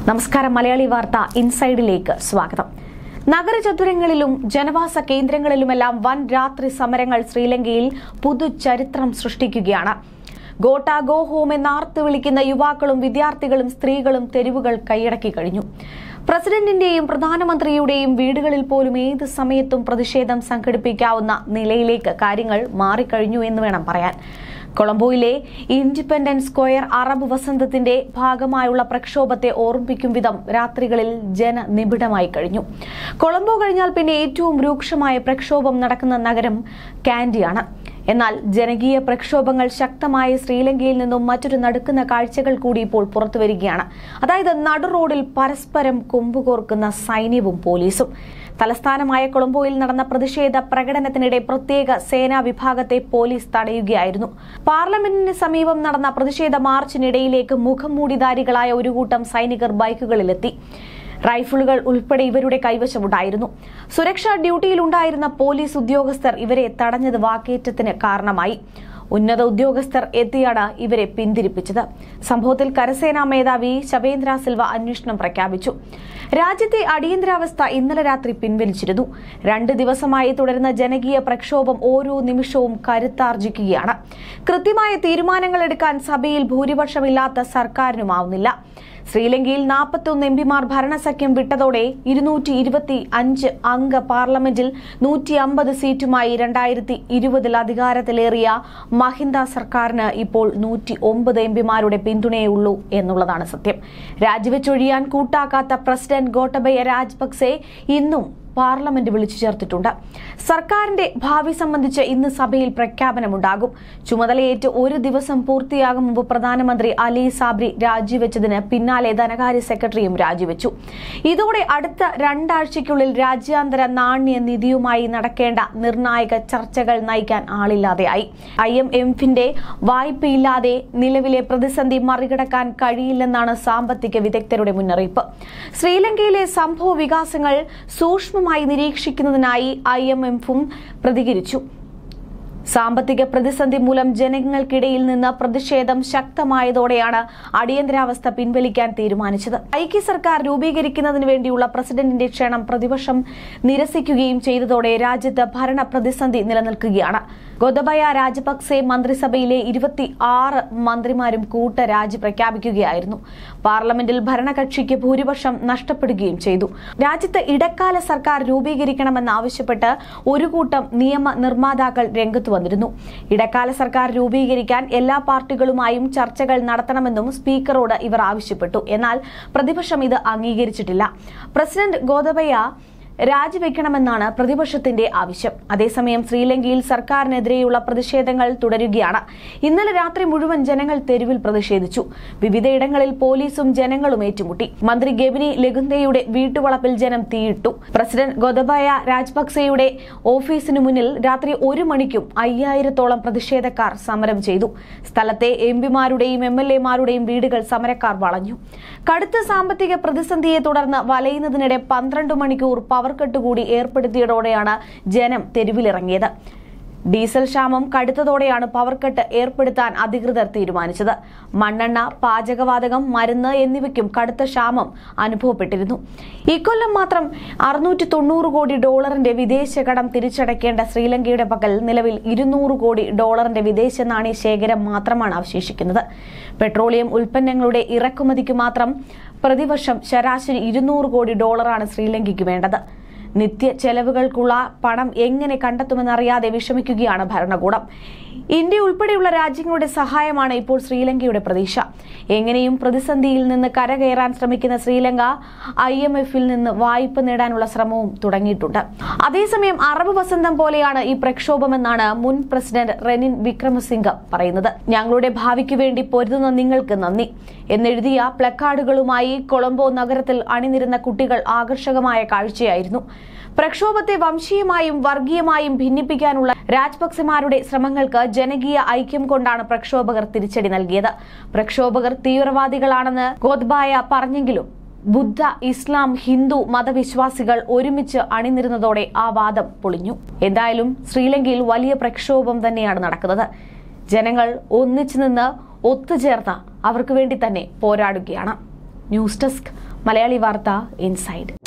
നമസ്കാരം മലയാളി വാർത്ത ഇൻസൈഡിലേക്ക് സ്വാഗതം നഗരചതുരങ്ങളിലും ജനവാസ കേന്ദ്രങ്ങളിലുമെല്ലാം വൻ രാത്രി സമരങ്ങൾ ശ്രീലങ്കയിൽ പുതുചരിത്രം സൃഷ്ടിക്കുകയാണ് ഗോട്ട ഗോ ഹോം എന്നാർത്ത് വിളിക്കുന്ന യുവാക്കളും വിദ്യാർത്ഥികളും സ്ത്രീകളും തെരുവുകൾ കൈയടക്കി കഴിഞ്ഞു പ്രസിഡന്റിന്റെയും പ്രധാനമന്ത്രിയുടെയും വീടുകളിൽ പോലും ഏത് സമയത്തും പ്രതിഷേധം സംഘടിപ്പിക്കാവുന്ന നിലയിലേക്ക് കാര്യങ്ങൾ മാറിക്കഴിഞ്ഞു എന്ന് വേണം പറയാൻ കൊളംബോയിലെ ഇൻഡിപെൻഡൻസ് സ്ക്വയർ അറബ് വസന്തത്തിന്റെ ഭാഗമായുള്ള പ്രക്ഷോഭത്തെ ഓർമ്മിപ്പിക്കും വിധം രാത്രികളിൽ ജനനിബിഡമായി കഴിഞ്ഞു കൊളംബോ കഴിഞ്ഞാൽ പിന്നെ ഏറ്റവും രൂക്ഷമായ പ്രക്ഷോഭം നടക്കുന്ന നഗരം കാൻഡിയാണ് എന്നാൽ ജനകീയ പ്രക്ഷോഭങ്ങൾ ശക്തമായ ശ്രീലങ്കയിൽ നിന്നും മറ്റൊരു നടുക്കുന്ന കാഴ്ചകൾ കൂടി ഇപ്പോൾ പുറത്തുവരികയാണ് അതായത് നടു റോഡിൽ പരസ്പരം കൊമ്പുകോർക്കുന്ന സൈന്യവും പോലീസും തലസ്ഥാനമായ കൊളംബോയിൽ നടന്ന പ്രതിഷേധ പ്രകടനത്തിനിടെ പ്രത്യേക സേനാ വിഭാഗത്തെ പോലീസ് തടയുകയായിരുന്നു പാർലമെന്റിന് സമീപം നടന്ന പ്രതിഷേധ മാർച്ചിനിടയിലേക്ക് മുഖം മൂടിധാരികളായ ഒരു കൂട്ടം സൈനികർ ബൈക്കുകളിലെത്തി റൈഫിളുകൾ ഉൾപ്പെടെ ഇവരുടെ കൈവശമുണ്ടായിരുന്നു സുരക്ഷാ ഡ്യൂട്ടിയിലുണ്ടായിരുന്ന പോലീസ് ഉദ്യോഗസ്ഥർ ഇവരെ തടഞ്ഞത് വാക്കേറ്റത്തിന് കാരണമായി ഉന്നത ഉദ്യോഗസ്ഥർ എത്തിയാണ് ഇവരെ പിന്തിരിപ്പിച്ചത് സംഭവത്തിൽ കരസേനാ മേധാവി ശവേന്ദ്ര സിൽവ അന്വേഷണം പ്രഖ്യാപിച്ചു രാജ്യത്തെ അടിയന്തരാവസ്ഥ ഇന്നലെ രാത്രി പിൻവലിച്ചിരുന്നു രണ്ട് ദിവസമായി തുടരുന്ന ജനകീയ പ്രക്ഷോഭം ഓരോ നിമിഷവും കരുത്താർജിക്കുകയാണ് കൃത്യമായ തീരുമാനങ്ങൾ എടുക്കാൻ സഭയിൽ ഭൂരിപക്ഷമില്ലാത്ത സർക്കാരിനുമാവുന്നില്ല ശ്രീലങ്കയിൽ നാൽപ്പത്തൊന്ന് എംപിമാർ ഭരണസഖ്യം വിട്ടതോടെ ഇരുന്നൂറ്റി ഇരുപത്തി അഞ്ച് അംഗ പാർലമെന്റിൽ നൂറ്റി അമ്പത് സീറ്റുമായി രണ്ടായിരത്തി ഇരുപതിൽ അധികാരത്തിലേറിയ മഹിന്ദ സർക്കാരിന് ഇപ്പോൾ നൂറ്റി ഒമ്പത് എംപിമാരുടെ പിന്തുണയേ ഉള്ളൂ എന്നുള്ളതാണ് സത്യം രാജിവെച്ചൊഴിയാൻ കൂട്ടാക്കാത്ത പ്രസിഡന്റ് ഗോട്ടബയ രാജപക്സെ ഇന്നും പാർലമെന്റ് വിളിച്ചു ചേർത്തിട്ടുണ്ട് സർക്കാരിന്റെ ഭാവി സംബന്ധിച്ച് ഇന്ന് സഭയിൽ പ്രഖ്യാപനമുണ്ടാകും ചുമതലയേറ്റ് ഒരു ദിവസം പൂർത്തിയാകും മുമ്പ് പ്രധാനമന്ത്രി അലി സാബ്രി രാജിവെച്ചതിന് പിന്നാലെ ധനകാര്യ സെക്രട്ടറിയും രാജിവെച്ചു ഇതോടെ അടുത്ത രണ്ടാഴ്ചയ്ക്കുള്ളിൽ രാജ്യാന്തര നാണ്യ നിധിയുമായി നടക്കേണ്ട നിർണായക ചർച്ചകൾ നയിക്കാൻ ആളില്ലാതെയായി ഐ എം എഫിന്റെ വായ്പയില്ലാതെ നിലവിലെ പ്രതിസന്ധി മറികടക്കാൻ കഴിയില്ലെന്നാണ് സാമ്പത്തിക വിദഗ്ധരുടെ മുന്നറിയിപ്പ് ശ്രീലങ്കയിലെ സംഭവ വികാസങ്ങൾ സൂക്ഷ്മമായി നിരീക്ഷിക്കുന്നതിനായി ഐ എം എഫും പ്രതികരിച്ചു സാമ്പത്തിക പ്രതിസന്ധി മൂലം ജനങ്ങൾക്കിടയിൽ നിന്ന് പ്രതിഷേധം ശക്തമായതോടെയാണ് അടിയന്തരാവസ്ഥ പിൻവലിക്കാൻ തീരുമാനിച്ചത് ഐക്യ സർക്കാർ രൂപീകരിക്കുന്നതിന് വേണ്ടിയുള്ള പ്രസിഡന്റിന്റെ ക്ഷണം പ്രതിപക്ഷം നിരസിക്കുകയും ചെയ്തതോടെ രാജ്യത്ത് ഭരണ പ്രതിസന്ധി നിലനിൽക്കുകയാണ് ഗോതബയ രാജപക്സെ മന്ത്രിസഭയിലെ ഇരുപത്തി ആറ് മന്ത്രിമാരും കൂട്ടരാജി പ്രഖ്യാപിക്കുകയായിരുന്നു പാർലമെന്റിൽ ഭരണകക്ഷിക്ക് ഭൂരിപക്ഷം നഷ്ടപ്പെടുകയും ചെയ്തു രാജ്യത്ത് ഇടക്കാല സർക്കാർ രൂപീകരിക്കണമെന്നാവശ്യപ്പെട്ട് ഒരു കൂട്ടം നിയമ നിർമ്മാതാക്കൾ രംഗത്ത് വന്നിരുന്നു ഇടക്കാല സർക്കാർ രൂപീകരിക്കാൻ എല്ലാ പാർട്ടികളുമായും ചർച്ചകൾ നടത്തണമെന്നും സ്പീക്കറോട് ഇവർ ആവശ്യപ്പെട്ടു എന്നാൽ പ്രതിപക്ഷം ഇത് അംഗീകരിച്ചിട്ടില്ല പ്രസിഡന്റ് ഗോതബയ രാജിവെക്കണമെന്നാണ് പ്രതിപക്ഷത്തിന്റെ ആവശ്യം അതേസമയം ശ്രീലങ്കയിൽ സർക്കാരിനെതിരെയുള്ള പ്രതിഷേധങ്ങൾ തുടരുകയാണ് ഇന്നലെ രാത്രി മുഴുവൻ ജനങ്ങൾ തെരുവിൽ പ്രതിഷേധിച്ചു വിവിധയിടങ്ങളിൽ പോലീസും ജനങ്ങളും ഏറ്റുമുട്ടി മന്ത്രി ഗെബിനി ലെഗുന്തയുടെ വീട്ടുവളപ്പിൽ ജനം തീയിട്ടു പ്രസിഡന്റ് ഗോതബായ രാജപക്സെയുടെ ഓഫീസിനു മുന്നിൽ രാത്രി ഒരു മണിക്കും അയ്യായിരത്തോളം പ്രതിഷേധക്കാർ സമരം ചെയ്തു സ്ഥലത്തെ എംപിമാരുടെയും എം എൽ എമാരുടെയും വീടുകൾ സമരക്കാർ വളഞ്ഞു കടുത്ത സാമ്പത്തിക പ്രതിസന്ധിയെ തുടർന്ന് വലയുന്നതിനിടെ പന്ത്രണ്ട് മണിക്കൂർ പവർ കട്ട് കൂടി ഏർപ്പെടുത്തിയതോടെയാണ് ജനം തെരുവിലിറങ്ങിയത് ഡീസൽ ക്ഷാമം കടുത്തതോടെയാണ് പവർ കട്ട് ഏർപ്പെടുത്താൻ അധികൃതർ തീരുമാനിച്ചത് മണ്ണെണ്ണ പാചകവാതകം മരുന്ന് എന്നിവയ്ക്കും കടുത്ത ക്ഷാമം അനുഭവപ്പെട്ടിരുന്നു ഇക്കൊല്ലം മാത്രം അറുന്നൂറ്റി തൊണ്ണൂറ് കോടി ഡോളറിന്റെ വിദേശ കടം തിരിച്ചടയ്ക്കേണ്ട ശ്രീലങ്കയുടെ പക്കൽ നിലവിൽ ഇരുന്നൂറ് കോടി ഡോളറിന്റെ വിദേശ നാണയ ശേഖരം മാത്രമാണ് അവശേഷിക്കുന്നത് പെട്രോളിയം ഉൽപ്പന്നങ്ങളുടെ ഇറക്കുമതിക്ക് മാത്രം പ്രതിവർഷം ശരാശരി ഇരുന്നൂറ് കോടി ഡോളറാണ് ശ്രീലങ്കയ്ക്ക് വേണ്ടത് നിത്യ ചെലവുകൾക്കുള്ള പണം എങ്ങനെ കണ്ടെത്തുമെന്നറിയാതെ വിഷമിക്കുകയാണ് ഭരണകൂടം ഇന്ത്യ ഉൾപ്പെടെയുള്ള രാജ്യങ്ങളുടെ സഹായമാണ് ഇപ്പോൾ ശ്രീലങ്കയുടെ പ്രതീക്ഷ എങ്ങനെയും പ്രതിസന്ധിയിൽ നിന്ന് കരകയറാൻ ശ്രമിക്കുന്ന ശ്രീലങ്ക ഐ എം എഫിൽ നിന്ന് വായ്പ നേടാനുള്ള ശ്രമവും തുടങ്ങിയിട്ടുണ്ട് അതേസമയം അറബ് വസന്തം പോലെയാണ് ഈ പ്രക്ഷോഭമെന്നാണ് മുൻ പ്രസിഡന്റ് റെനിൻ വിക്രമസിംഗ പറയുന്നത് ഞങ്ങളുടെ ഭാവിക്ക് വേണ്ടി പൊരുതുന്ന നിങ്ങൾക്ക് നന്ദി എന്നെഴുതിയ പ്ലക്കാർഡുകളുമായി കൊളംബോ നഗരത്തിൽ അണിനിരുന്ന കുട്ടികൾ ആകർഷകമായ കാഴ്ചയായിരുന്നു പ്രക്ഷോഭത്തെ വംശീയമായും വർഗീയമായും ഭിന്നിപ്പിക്കാനുള്ള രാജപക്സെമാരുടെ ശ്രമങ്ങൾക്ക് ജനകീയ ഐക്യം കൊണ്ടാണ് പ്രക്ഷോഭകർ തിരിച്ചടി നൽകിയത് പ്രക്ഷോഭകർ തീവ്രവാദികളാണെന്ന് ഗോദ്ബായ പറഞ്ഞെങ്കിലും ബുദ്ധ ഇസ്ലാം ഹിന്ദു മതവിശ്വാസികൾ ഒരുമിച്ച് അണിനിരുന്നതോടെ ആ വാദം പൊളിഞ്ഞു എന്തായാലും ശ്രീലങ്കയിൽ വലിയ പ്രക്ഷോഭം തന്നെയാണ് നടക്കുന്നത് ജനങ്ങൾ ഒന്നിച്ചു നിന്ന് ഒത്തുചേർന്ന് അവർക്ക് വേണ്ടി തന്നെ പോരാടുകയാണ് ന്യൂസ് ഡെസ്ക് മലയാളി വാർത്ത ഇൻസൈഡ്